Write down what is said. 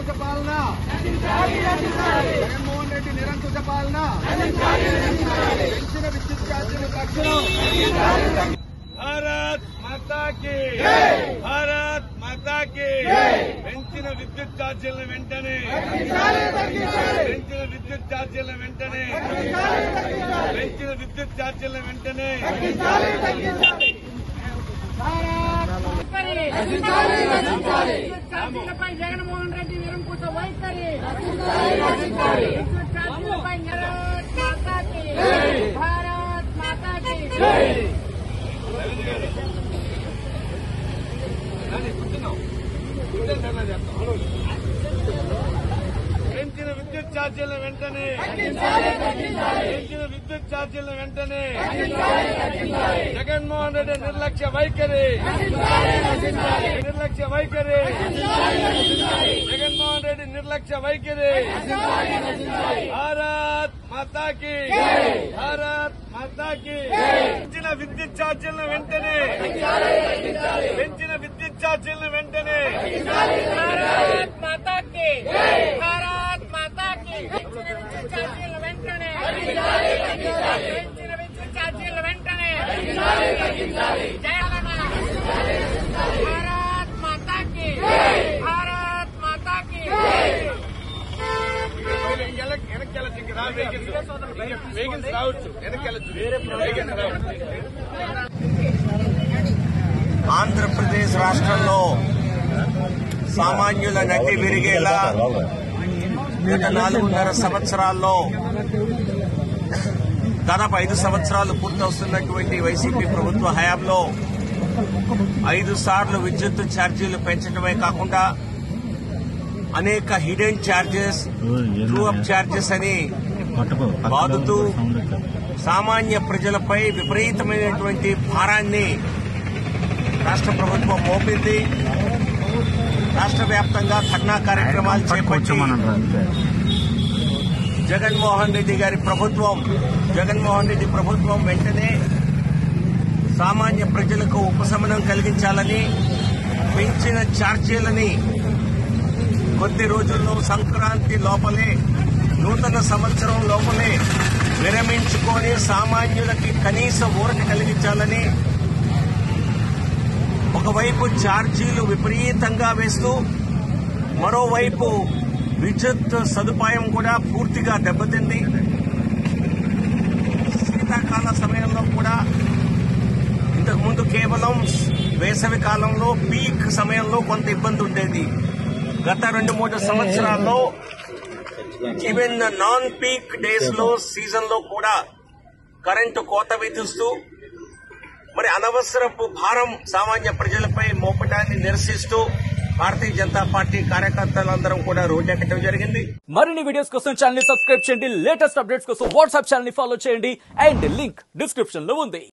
నిరంకుశ పాలన జగన్మోహన్ రెడ్డి నిరంకుశ పాలన పెంచిన విద్యుత్ ఛార్జీలు తక్షణం భారత్ మాతాకి భారత్ మాతాకి పెంచిన విద్యుత్ ఛార్జీలను వెంటనే పెంచిన విద్యుత్ ఛార్జీలను వెంటనే పెంచిన విద్యుత్ ఛార్జీలను వెంటనే ఛార్జీలపై జగన్మోహన్ రెడ్డి నిరంకుశ వైఖరి విద్యుత్ ఛార్జీలపై భారత్ మాతాకి భారత్ మాతాకి పెంచిన విద్యుత్ ఛార్జీలను వెంటనే పెంచిన విద్యుత్ ఛార్జీలను వెంటనే జగన్మోహన్ రెడ్డి నిర్లక్ష్య వైఖరి నిర్లక్ష్య వైఖరి జగన్మోహన్ రెడ్డి నిర్లక్ష్య వైఖరి భారత్ మాతాకి భారత్ మాతాకి పెంచిన విద్యుత్ ఛార్జీలను వెంటనే పెంచిన విద్యుత్ ఛార్జీలను వెంటనే భారత్ మాతాకి భారత్ మాతాకి పెంచిన విద్యుత్ ఛార్జీల వెంటనే పెంచిన విద్యుత్ ఛార్జీల వెంటనే జయలన భారత్ మాతాకి భారత్ మాతాకి వెనక్కి వెళ్ళచ్చు ఇంకా రా వెహికల్స్ వెహికల్స్ రావచ్చు వెనక్కి వెళ్ళచ్చు వెహికల్స్ రావచ్చు ఆంధ్రప్రదేశ్ రాష్ట్రంలో సామాన్యుల నడ్డి విరిగేలా గత నాలుగున్నర సంవత్సరాల్లో దాదాపు ఐదు సంవత్సరాలు పూర్తవుతున్నటువంటి వైసీపీ ప్రభుత్వ హయాంలో ఐదు సార్లు విద్యుత్ ఛార్జీలు పెంచడమే కాకుండా అనేక hidden charges true up charges అని బాదుతూ సామాన్య ప్రజలపై విపరీతమైనటువంటి భారాన్ని రాష్ట్ర ప్రభుత్వం మోపింది రాష్ట్ర వ్యాప్తంగా ధర్నా కార్యక్రమాలు చేపట్టి జగన్మోహన్ రెడ్డి గారి ప్రభుత్వం జగన్మోహన్ రెడ్డి ప్రభుత్వం వెంటనే సామాన్య ప్రజలకు ఉపశమనం కలిగించాలని పెంచిన ఛార్జీలని కొద్ది రోజుల్లో సంక్రాంతి లోపలే నూతన సంవత్సరం లోపలే విరమించుకొని సామాన్యులకి కనీస ఊరట కలిగించాలని ఒకవైపు ఛార్జీలు విపరీతంగా వేస్తూ మరోవైపు విద్యుత్ సదుపాయం కూడా పూర్తిగా దెబ్బతింది శీతాకాల సమయంలో కూడా ఇంతకుముందు కేవలం వేసవి కాలంలో పీక్ సమయంలో కొంత ఇబ్బంది ఉండేది గత రెండు మూడు సంవత్సరాల్లో ఈవెన్ నాన్ పీక్ డేస్ లో సీజన్ లో కూడా కరెంటు కోత విధిస్తూ మరి అనవసరపు భారం సామాన్య ప్రజలపై మోపడాన్ని నిరసిస్తూ భారతీయ జనతా పార్టీ కార్యకర్తలందరం కూడా రోడ్డెక్కడం జరిగింది మరిన్ని వీడియోస్ కోసం ఛానల్ ని సబ్స్క్రైబ్ చేయండి లేటెస్ట్ అప్డేట్స్ కోసం వాట్సాప్ ఛానల్ ని ఫాలో చేయండి అండ్ లింక్ డిస్క్రిప్షన్ లో ఉంది